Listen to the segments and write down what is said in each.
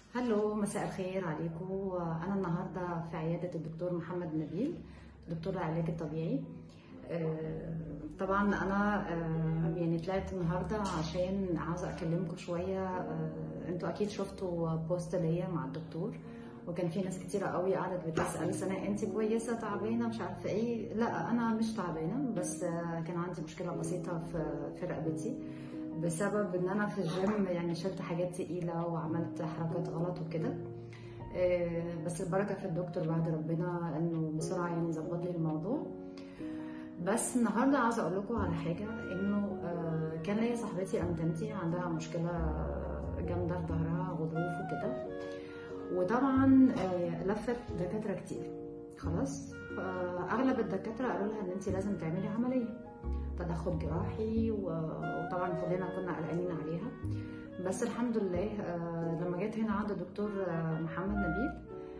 هلو مساء الخير عليكم انا النهارده في عياده الدكتور محمد نبيل دكتور العلاج الطبيعي آه، طبعا انا آه، يعني طلعت النهارده عشان عاوزه اكلمكم شويه آه، انتوا اكيد شفتوا بوست ليا مع الدكتور وكان في ناس كتيرة قوي قعدت بتسأل سناء انت كويسة تعبانة مش عارفة ايه لا انا مش تعبانة بس كان عندي مشكلة بسيطة في في رقبتي بسبب ان انا في الجيم يعني شلت حاجات تقيله وعملت حركات غلط وكده آه، بس البركه في الدكتور بعد ربنا انه بسرعه يعني ظبط لي الموضوع بس النهارده عاوزه اقول لكم على حاجه انه آه، كان ليا صاحبتي انتمتي عندها مشكله جامده في ظهرها غضروف وكده وطبعا آه، لفت دكاتره كتير خلاص اغلب الدكاتره قالوا لها ان انت لازم تعملي عمليه تدخل جراحي وطبعا كلنا كنا قلقانين عليها بس الحمد لله لما جيت هنا عند الدكتور محمد نبيل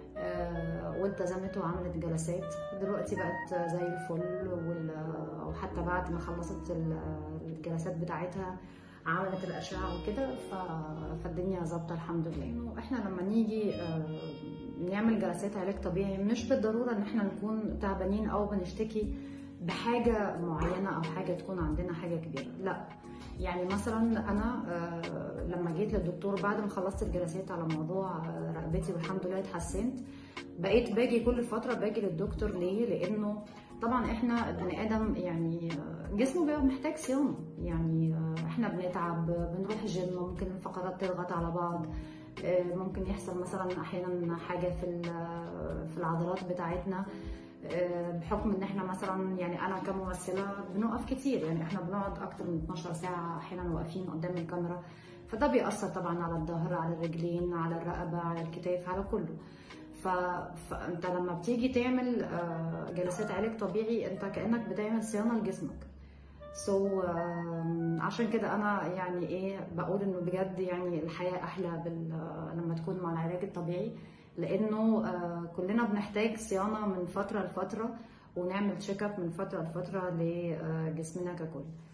والتزمت وعملت جلسات دلوقتي بقت زي الفل وحتى بعد ما خلصت الجلسات بتاعتها عملت الاشعه وكده فالدنيا ظابطه الحمد لله احنا لما نيجي نعمل جلسات علاج طبيعي مش بالضروره ان احنا نكون تعبانين او بنشتكي بحاجه معينه او حاجه تكون عندنا حاجه كبيره لا يعني مثلا انا لما جيت للدكتور بعد ما خلصت الجلسات على موضوع رقبتي والحمد لله اتحسنت بقيت باجي كل فتره باجي للدكتور ليه لانه طبعا احنا بني ادم يعني جسمه بيبقى محتاج صيانه يعني احنا بنتعب بنروح الجيم ممكن الفقرات تضغط على بعض ممكن يحصل مثلا احيانا حاجه في في العضلات بتاعتنا بحكم ان احنا مثلا يعني انا كممثله بنقف كتير يعني احنا بنقعد اكتر من 12 ساعه احيانا واقفين قدام الكاميرا فده بيأثر طبعا على الظهر على الرجلين على الرقبه على الكتاف على كله ف... فانت لما بتيجي تعمل جلسات علاج طبيعي انت كانك بتعمل صيانه لجسمك سو so, عشان كده انا يعني ايه بقول انه بجد يعني الحياه احلى بال... لما تكون مع العلاج الطبيعي لانه كلنا بنحتاج صيانه من فتره لفتره ونعمل تشيك اب من فتره لفتره لجسمنا ككل